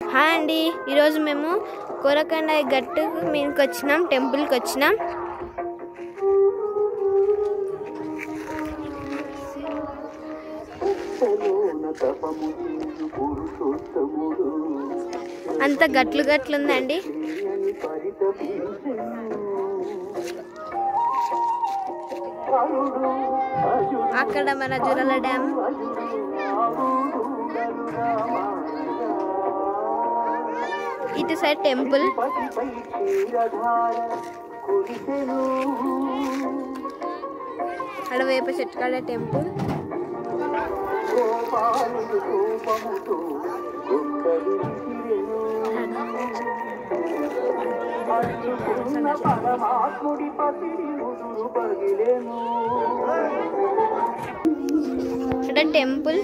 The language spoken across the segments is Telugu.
హాయ్ అండి ఈరోజు మేము కోరకొండ గట్టు మీదకి వచ్చినాం టెంపుల్కి వచ్చినాం అంత గట్లు గట్లు ఉందండి అక్కడ మన జురల డ్యామ్ ఇటు సైడ్ టెంపుల్ అక్కడ వేప చెట్టు కాడ టెంపుల్ ఇక్కడ టెంపుల్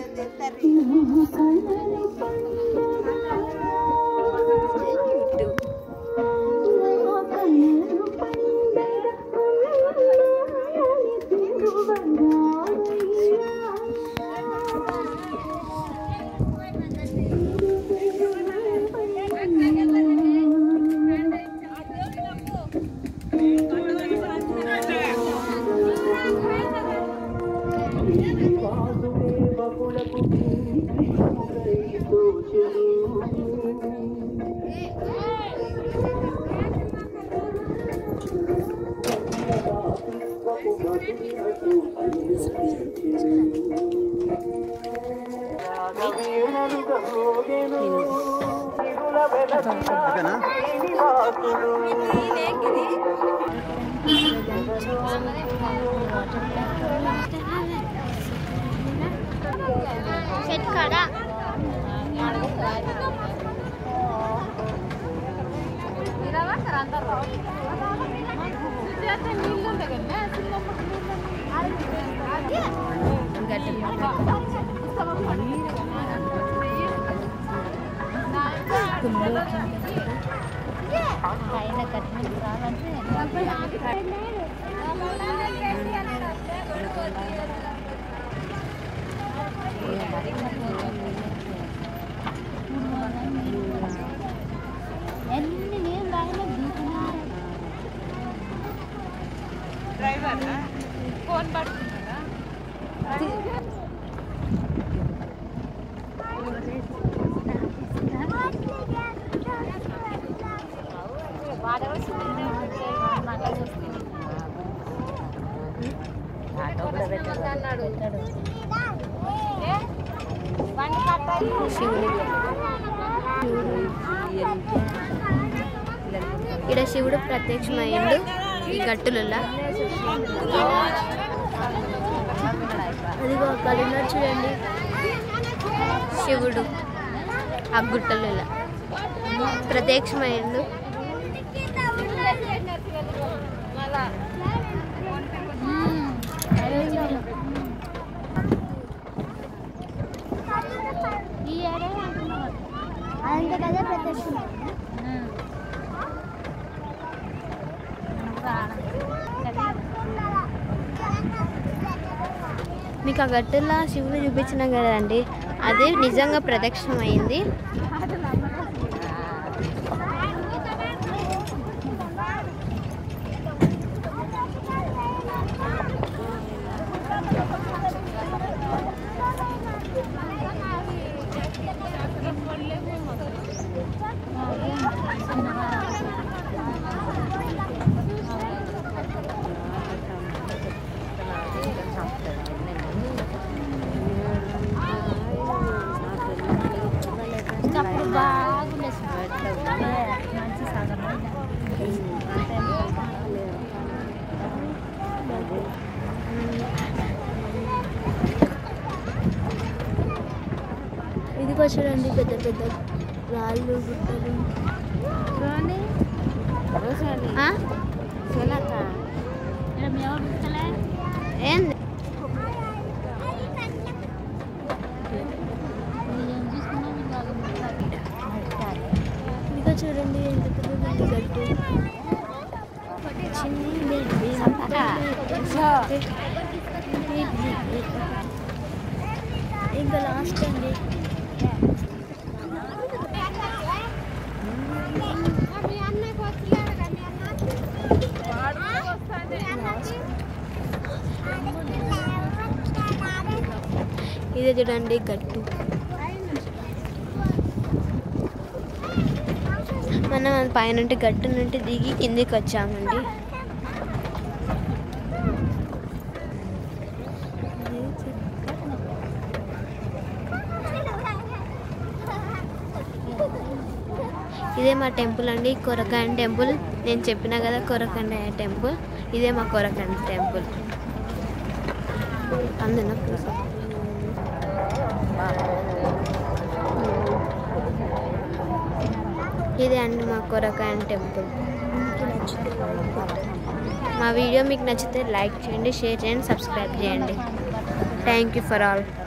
చెట్టు కాడ ఇక్కడ శివుడు ప్రత్యక్షమైండు ఈ గట్టులలో అదిగో అక్కడ ఉన్నాడు చూడండి శివుడు ఆ గుట్టలలో ప్రత్యక్షమైండు అదంతా కదా ప్రదర్శన మీకు ఆ గట్టులో శివుడు చూపించినాం కదండి అది నిజంగా ప్రత్యక్షమైంది అప్పుడు బాగుండే మంచి సాగరం ఇదిగో చూడండి పెద్ద పెద్ద రాళ్ళు గుట్టలు ఆ? ఏంది ఇదిగో చూడండి ఎంత పెద్దది గట్టు ఇంకా లాస్ట్ అండి ఇదే చూడండి గట్టు మనం పైనుంటి గట్టు నుండి దిగి కిందికి వచ్చామండి ఇదే మా టెంపుల్ అండి కొరకాయన్ టెంపుల్ నేను చెప్పిన కదా కొరకండ టెంపుల్ ఇదే మా కొరకండ టెంపుల్ అందున ఇదే అండి మా కొరకాయన్ టెంపుల్ మా వీడియో మీకు నచ్చితే లైక్ చేయండి షేర్ చేయండి సబ్స్క్రైబ్ చేయండి థ్యాంక్ యూ ఫర్ ఆల్